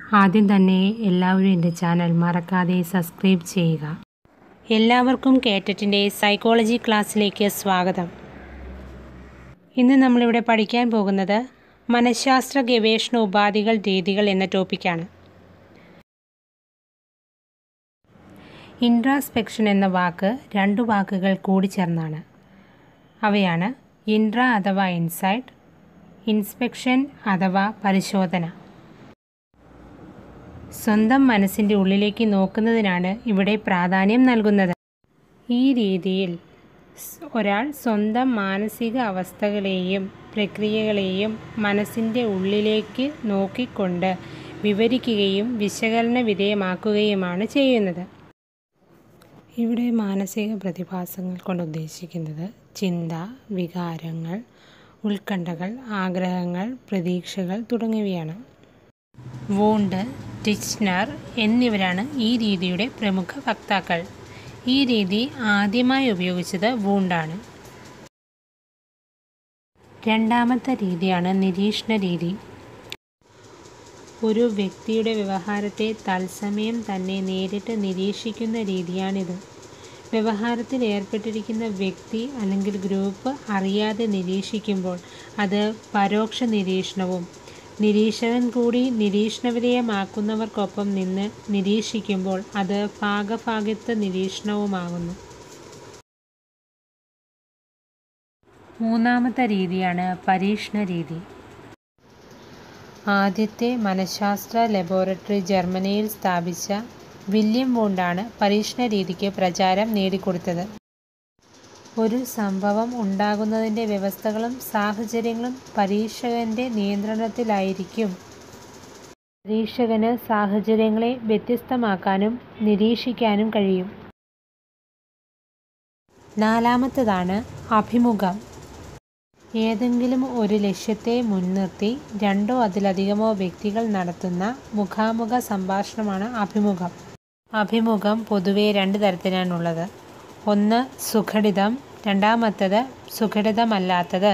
ആദ്യം തന്നെ എല്ലാവരും എൻ്റെ ചാനൽ മറക്കാതെ സബ്സ്ക്രൈബ് ചെയ്യുക എല്ലാവർക്കും കേറ്ററ്റിൻ്റെ സൈക്കോളജി ക്ലാസ്സിലേക്ക് സ്വാഗതം ഇന്ന് നമ്മളിവിടെ പഠിക്കാൻ പോകുന്നത് മനഃശാസ്ത്ര ഗവേഷണ ഉപാധികൾ രീതികൾ എന്ന ടോപ്പിക്കാണ് ഇൻട്രാസ്പെക്ഷൻ എന്ന വാക്ക് രണ്ടു വാക്കുകൾ കൂടിച്ചേർന്നാണ് അവയാണ് ഇൻട്ര അഥവാ ഇൻസൈറ്റ് ഇൻസ്പെക്ഷൻ അഥവാ പരിശോധന സ്വന്തം മനസ്സിൻ്റെ ഉള്ളിലേക്ക് നോക്കുന്നതിനാണ് ഇവിടെ പ്രാധാന്യം നൽകുന്നത് ഈ രീതിയിൽ സ് ഒരാൾ സ്വന്തം മാനസിക അവസ്ഥകളെയും പ്രക്രിയകളെയും മനസ്സിൻ്റെ ഉള്ളിലേക്ക് നോക്കിക്കൊണ്ട് വിവരിക്കുകയും വിശകലന വിധേയമാക്കുകയുമാണ് ചെയ്യുന്നത് ഇവിടെ മാനസിക പ്രതിഭാസങ്ങൾ കൊണ്ട് ഉദ്ദേശിക്കുന്നത് ചിന്ത വികാരങ്ങൾ ഉത്കണ്ഠകൾ ആഗ്രഹങ്ങൾ പ്രതീക്ഷകൾ തുടങ്ങിയവയാണ് വൂണ്ട് ടിച്ച്നർ എന്നിവരാണ് ഈ രീതിയുടെ പ്രമുഖ വക്താക്കൾ ഈ രീതി ആദ്യമായി ഉപയോഗിച്ചത് വൂണ്ടാണ് രണ്ടാമത്തെ രീതിയാണ് നിരീക്ഷണ രീതി ഒരു വ്യക്തിയുടെ വ്യവഹാരത്തെ തത്സമയം തന്നെ നേരിട്ട് നിരീക്ഷിക്കുന്ന രീതിയാണിത് വ്യവഹാരത്തിൽ ഏർപ്പെട്ടിരിക്കുന്ന വ്യക്തി അല്ലെങ്കിൽ ഗ്രൂപ്പ് അറിയാതെ നിരീക്ഷിക്കുമ്പോൾ അത് പരോക്ഷ നിരീക്ഷണവും നിരീക്ഷകൻ കൂടി നിരീക്ഷണവിധേയമാക്കുന്നവർക്കൊപ്പം നിന്ന് നിരീക്ഷിക്കുമ്പോൾ അത് ഭാഗഭാഗിത്വ നിരീക്ഷണവുമാകുന്നു മൂന്നാമത്തെ രീതിയാണ് പരീക്ഷണ രീതി ആദ്യത്തെ മനഃശാസ്ത്ര ലബോറട്ടറി ജർമ്മനിയിൽ സ്ഥാപിച്ച വില്യം വൂണ്ടാണ് പരീക്ഷണ രീതിക്ക് പ്രചാരം നേടിക്കൊടുത്തത് ഒരു സംഭവം ഉണ്ടാകുന്നതിൻ്റെ വ്യവസ്ഥകളും സാഹചര്യങ്ങളും പരീക്ഷകൻ്റെ നിയന്ത്രണത്തിലായിരിക്കും പരീക്ഷകന് സാഹചര്യങ്ങളെ വ്യത്യസ്തമാക്കാനും നിരീക്ഷിക്കാനും കഴിയും നാലാമത്തതാണ് അഭിമുഖം ഏതെങ്കിലും ഒരു ലക്ഷ്യത്തെ മുൻനിർത്തി രണ്ടോ അതിലധികമോ വ്യക്തികൾ നടത്തുന്ന മുഖാമുഖ സംഭാഷണമാണ് അഭിമുഖം അഭിമുഖം പൊതുവെ രണ്ട് തരത്തിലാണുള്ളത് ഒന്ന് സുഘടിതം രണ്ടാമത്തത് സുഘടിതമല്ലാത്തത്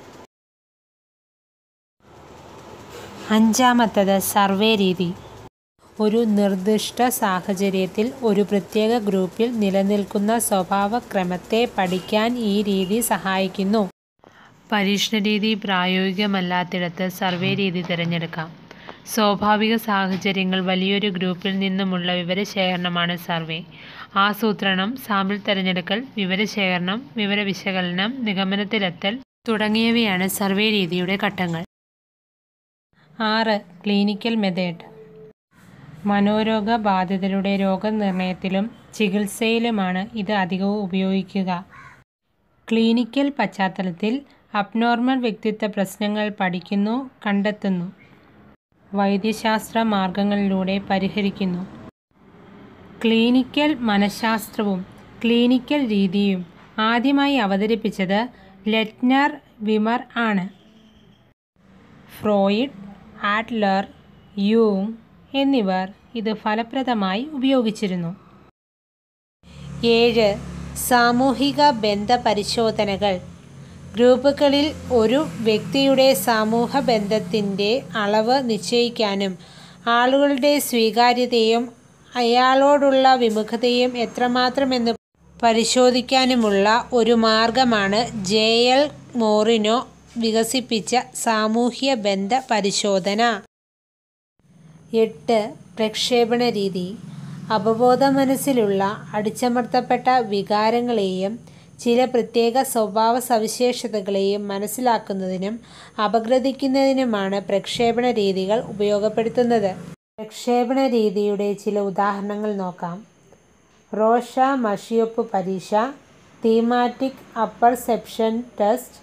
അഞ്ചാമത്തത് സർവേ രീതി ഒരു നിർദ്ദിഷ്ട സാഹചര്യത്തിൽ ഒരു പ്രത്യേക ഗ്രൂപ്പിൽ നിലനിൽക്കുന്ന സ്വഭാവക്രമത്തെ പഠിക്കാൻ ഈ രീതി സഹായിക്കുന്നു പരീക്ഷണ രീതി പ്രായോഗികമല്ലാത്തിടത്ത് സർവേ രീതി തിരഞ്ഞെടുക്കാം സ്വാഭാവിക സാഹചര്യങ്ങൾ വലിയൊരു ഗ്രൂപ്പിൽ നിന്നുമുള്ള വിവരശേഖരണമാണ് സർവേ ആസൂത്രണം സാമ്പിൾ തിരഞ്ഞെടുക്കൽ വിവരശേഖരണം വിവരവിശകലനം നിഗമനത്തിലെത്തൽ തുടങ്ങിയവയാണ് സർവേ രീതിയുടെ ഘട്ടങ്ങൾ ആറ് ക്ലിനിക്കൽ മെത്തേഡ് മനോരോഗ ബാധിതരുടെ രോഗനിർണയത്തിലും ചികിത്സയിലുമാണ് ഇത് അധികവും ഉപയോഗിക്കുക ക്ലിനിക്കൽ പശ്ചാത്തലത്തിൽ അബ്നോർമൽ വ്യക്തിത്വ പ്രശ്നങ്ങൾ പഠിക്കുന്നു കണ്ടെത്തുന്നു വൈദ്യശാസ്ത്ര മാർഗങ്ങളിലൂടെ പരിഹരിക്കുന്നു ക്ലിനിക്കൽ മനഃശാസ്ത്രവും ക്ലിനിക്കൽ രീതിയും ആദ്യമായി അവതരിപ്പിച്ചത് ലെറ്റ്നർ വിമർ ആണ് ഫ്രോയിഡ് ആഡ്ലർ യൂങ് എന്നിവർ ഇത് ഫലപ്രദമായി ഉപയോഗിച്ചിരുന്നു ഏഴ് സാമൂഹിക ബന്ധ പരിശോധനകൾ ഗ്രൂപ്പുകളിൽ ഒരു വ്യക്തിയുടെ സമൂഹ ബന്ധത്തിൻ്റെ അളവ് നിശ്ചയിക്കാനും ആളുകളുടെ സ്വീകാര്യതയും അയാളോടുള്ള വിമുഖതയും എത്രമാത്രമെന്ന് പരിശോധിക്കാനുമുള്ള ഒരു മാർഗമാണ് ജെ എൽ മോറിനോ വികസിപ്പിച്ച സാമൂഹ്യ ബന്ധ പരിശോധന എട്ട് പ്രക്ഷേപണ രീതി അവബോധ മനസ്സിലുള്ള അടിച്ചമർത്തപ്പെട്ട വികാരങ്ങളെയും ചില പ്രത്യേക സ്വഭാവ സവിശേഷതകളെയും മനസ്സിലാക്കുന്നതിനും അപഗ്രഥിക്കുന്നതിനുമാണ് പ്രക്ഷേപണ രീതികൾ ഉപയോഗപ്പെടുത്തുന്നത് പ്രക്ഷേപണ രീതിയുടെ ചില ഉദാഹരണങ്ങൾ നോക്കാം റോഷ മഷിയൊപ്പ് പരീക്ഷ thematic apperception test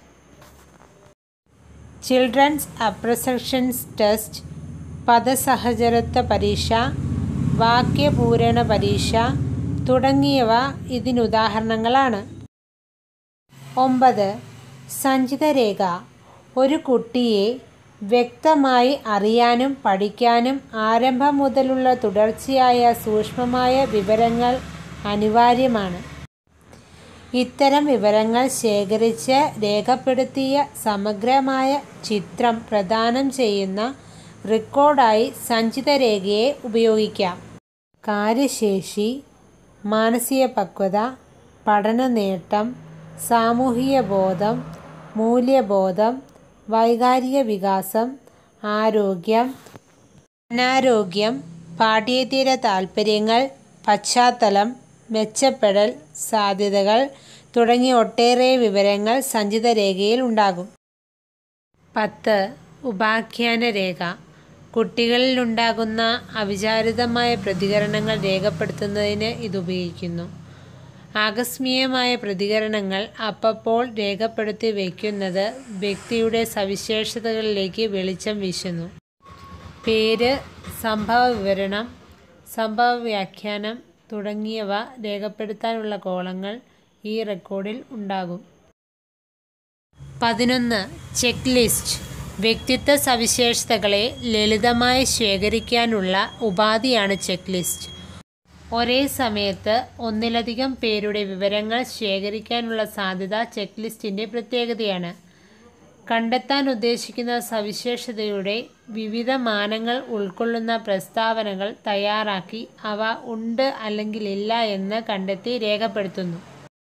children's apperceptions test പദസഹചരത്വ പരീക്ഷ വാക്യപൂരണ പരീക്ഷ തുടങ്ങിയവ ഇതിനുദാഹരണങ്ങളാണ് ഒമ്പത് സഞ്ചിതരേഖ ഒരു കുട്ടിയെ വ്യക്തമായി അറിയാനും പഠിക്കാനും ആരംഭം മുതലുള്ള തുടർച്ചയായ സൂക്ഷ്മമായ വിവരങ്ങൾ അനിവാര്യമാണ് ഇത്തരം വിവരങ്ങൾ ശേഖരിച്ച് രേഖപ്പെടുത്തിയ സമഗ്രമായ ചിത്രം പ്രദാനം ചെയ്യുന്ന റെക്കോർഡായി സഞ്ചിത രേഖയെ ഉപയോഗിക്കാം കാര്യശേഷി മാനസിക പക്വത പഠന നേട്ടം സാമൂഹിക ബോധം മൂല്യബോധം വൈകാരിക വികാസം ആരോഗ്യം അനാരോഗ്യം പാഠ്യേതര താൽപ്പര്യങ്ങൾ പശ്ചാത്തലം മെച്ചപ്പെടൽ സാധ്യതകൾ തുടങ്ങിയ ഒട്ടേറെ വിവരങ്ങൾ സഞ്ചിത രേഖയിൽ ഉണ്ടാകും പത്ത് ഉപാഖ്യാന രേഖ കുട്ടികളിലുണ്ടാകുന്ന അവിചാരിതമായ പ്രതികരണങ്ങൾ രേഖപ്പെടുത്തുന്നതിന് ഇത് ഉപയോഗിക്കുന്നു ആകസ്മികമായ പ്രതികരണങ്ങൾ അപ്പപ്പോൾ രേഖപ്പെടുത്തി വയ്ക്കുന്നത് വ്യക്തിയുടെ സവിശേഷതകളിലേക്ക് വെളിച്ചം വീശുന്നു പേര് സംഭവ വിവരണം സംഭവ വ്യാഖ്യാനം തുടങ്ങിയവ രേഖപ്പെടുത്താനുള്ള കോളങ്ങൾ ഈ റെക്കോർഡിൽ ഉണ്ടാകും പതിനൊന്ന് ചെക്ക് ലിസ്റ്റ് വ്യക്തിത്വ സവിശേഷതകളെ ലളിതമായി ശേഖരിക്കാനുള്ള ഉപാധിയാണ് ചെക്ക് ലിസ്റ്റ് ഒരേ സമയത്ത് ഒന്നിലധികം പേരുടെ വിവരങ്ങൾ ശേഖരിക്കാനുള്ള സാധ്യത ചെക്ക് ലിസ്റ്റിൻ്റെ പ്രത്യേകതയാണ് കണ്ടെത്താൻ ഉദ്ദേശിക്കുന്ന സവിശേഷതയുടെ വിവിധ മാനങ്ങൾ ഉൾക്കൊള്ളുന്ന പ്രസ്താവനകൾ തയ്യാറാക്കി അവ ഉണ്ട് അല്ലെങ്കിൽ ഇല്ല എന്ന് കണ്ടെത്തി രേഖപ്പെടുത്തുന്നു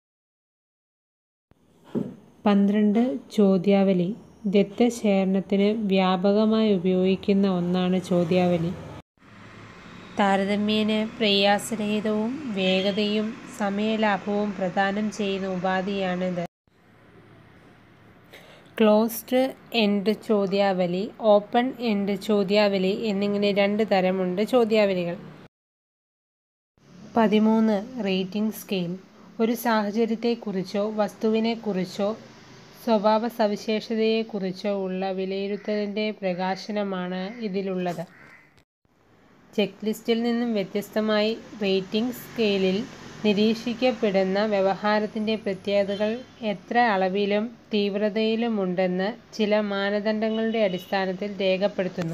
പന്ത്രണ്ട് ചോദ്യാവലി ദത്തശേഖരണത്തിന് വ്യാപകമായി ഉപയോഗിക്കുന്ന ഒന്നാണ് ചോദ്യാവലി താരതമ്യേന പ്രയാസരഹിതവും വേഗതയും സമയലാഭവും പ്രദാനം ചെയ്യുന്ന ഉപാധിയാണിത് ക്ലോസ്ഡ് എൻഡ് ചോദ്യാവലി ഓപ്പൺ എൻഡ് ചോദ്യാവലി എന്നിങ്ങനെ രണ്ട് തരമുണ്ട് ചോദ്യാവലികൾ പതിമൂന്ന് റേറ്റിംഗ് സ്കെയിൽ ഒരു സാഹചര്യത്തെക്കുറിച്ചോ വസ്തുവിനെക്കുറിച്ചോ സ്വഭാവ സവിശേഷതയെക്കുറിച്ചോ ഉള്ള വിലയിരുത്തലിൻ്റെ പ്രകാശനമാണ് ഇതിലുള്ളത് ചെക്ക് ലിസ്റ്റിൽ നിന്നും വ്യത്യസ്തമായി റേറ്റിംഗ് സ്കെയിലിൽ നിരീക്ഷിക്കപ്പെടുന്ന വ്യവഹാരത്തിൻ്റെ പ്രത്യേകതകൾ എത്ര അളവിലും തീവ്രതയിലുമുണ്ടെന്ന് ചില മാനദണ്ഡങ്ങളുടെ അടിസ്ഥാനത്തിൽ രേഖപ്പെടുത്തുന്നു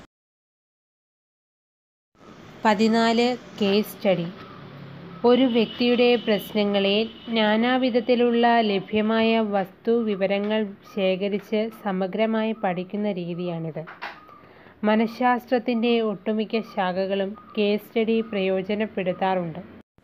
പതിനാല് കേസ് സ്റ്റഡി ഒരു വ്യക്തിയുടെ പ്രശ്നങ്ങളെ നാനാവിധത്തിലുള്ള ലഭ്യമായ വസ്തു വിവരങ്ങൾ ശേഖരിച്ച് സമഗ്രമായി പഠിക്കുന്ന രീതിയാണിത് മനഃശാസ്ത്രത്തിൻ്റെ ഒട്ടുമിക്ക ശാഖകളും കേസ് സ്റ്റഡി പ്രയോജനപ്പെടുത്താറുണ്ട്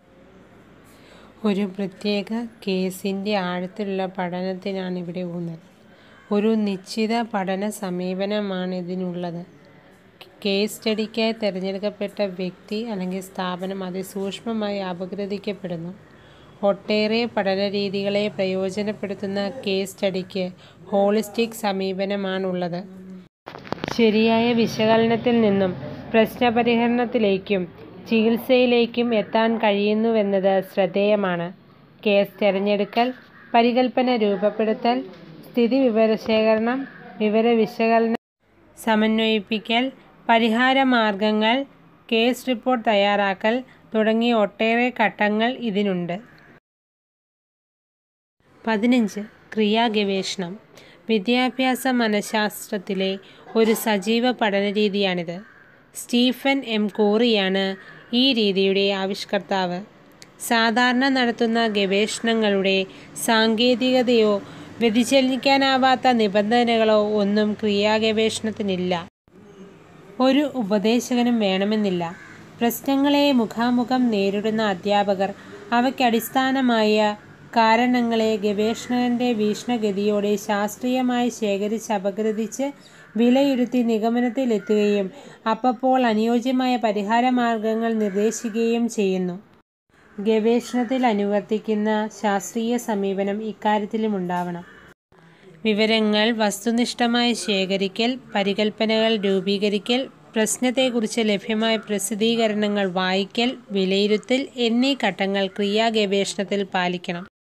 ഒരു പ്രത്യേക കേസിൻ്റെ ആഴത്തിലുള്ള പഠനത്തിനാണ് ഇവിടെ ഊന്നൽ ഒരു നിശ്ചിത പഠന സമീപനമാണ് ഇതിനുള്ളത് കേസ് സ്റ്റഡിക്കായി തിരഞ്ഞെടുക്കപ്പെട്ട വ്യക്തി അല്ലെങ്കിൽ സ്ഥാപനം അതിസൂക്ഷ്മമായി അപഗ്രഥിക്കപ്പെടുന്നു ഒട്ടേറെ പഠനരീതികളെ പ്രയോജനപ്പെടുത്തുന്ന കേസ് സ്റ്റഡിക്ക് ഹോളിസ്റ്റിക് സമീപനമാണുള്ളത് ശരിയായ വിശകലനത്തിൽ നിന്നും പ്രശ്നപരിഹരണത്തിലേക്കും ചികിത്സയിലേക്കും എത്താൻ കഴിയുന്നുവെന്നത് ശ്രദ്ധേയമാണ് കേസ് തിരഞ്ഞെടുക്കൽ പരികൽപ്പന രൂപപ്പെടുത്തൽ സ്ഥിതി വിവരശേഖരണം വിവര വിശകലനം സമന്വയിപ്പിക്കൽ പരിഹാരമാർഗങ്ങൾ കേസ് റിപ്പോർട്ട് തയ്യാറാക്കൽ തുടങ്ങിയ ഒട്ടേറെ ഘട്ടങ്ങൾ ഇതിനുണ്ട് പതിനഞ്ച് ക്രിയാഗവേഷണം വിദ്യാഭ്യാസ മനഃശാസ്ത്രത്തിലെ ഒരു സജീവ പഠനരീതിയാണിത് സ്റ്റീഫൻ എം കോറിയാണ് ഈ രീതിയുടെ ആവിഷ്കർത്താവ് സാധാരണ നടത്തുന്ന ഗവേഷണങ്ങളുടെ സാങ്കേതികതയോ വ്യതിചലിക്കാനാവാത്ത നിബന്ധനകളോ ഒന്നും ക്രിയാഗവേഷണത്തിനില്ല ഒരു ഉപദേശകനും വേണമെന്നില്ല പ്രശ്നങ്ങളെ മുഖാമുഖം നേരിടുന്ന അധ്യാപകർ അവയ്ക്ക് അടിസ്ഥാനമായ കാരണങ്ങളെ ഗവേഷകന്റെ വീക്ഷണഗതിയോടെ ശാസ്ത്രീയമായി ശേഖരിച്ച് അപഗ്രഥിച്ച് വിലയിരുത്തി നിഗമനത്തിലെത്തുകയും അപ്പപ്പോൾ അനുയോജ്യമായ പരിഹാരമാർഗങ്ങൾ നിർദ്ദേശിക്കുകയും ചെയ്യുന്നു ഗവേഷണത്തിൽ അനുവർത്തിക്കുന്ന ശാസ്ത്രീയ സമീപനം ഇക്കാര്യത്തിലും ഉണ്ടാവണം വിവരങ്ങൾ വസ്തുനിഷ്ഠമായി ശേഖരിക്കൽ പരികൽപ്പനകൾ രൂപീകരിക്കൽ പ്രശ്നത്തെക്കുറിച്ച് ലഭ്യമായ പ്രസിദ്ധീകരണങ്ങൾ വായിക്കൽ വിലയിരുത്തൽ എന്നീ ഘട്ടങ്ങൾ ക്രിയാഗവേഷണത്തിൽ പാലിക്കണം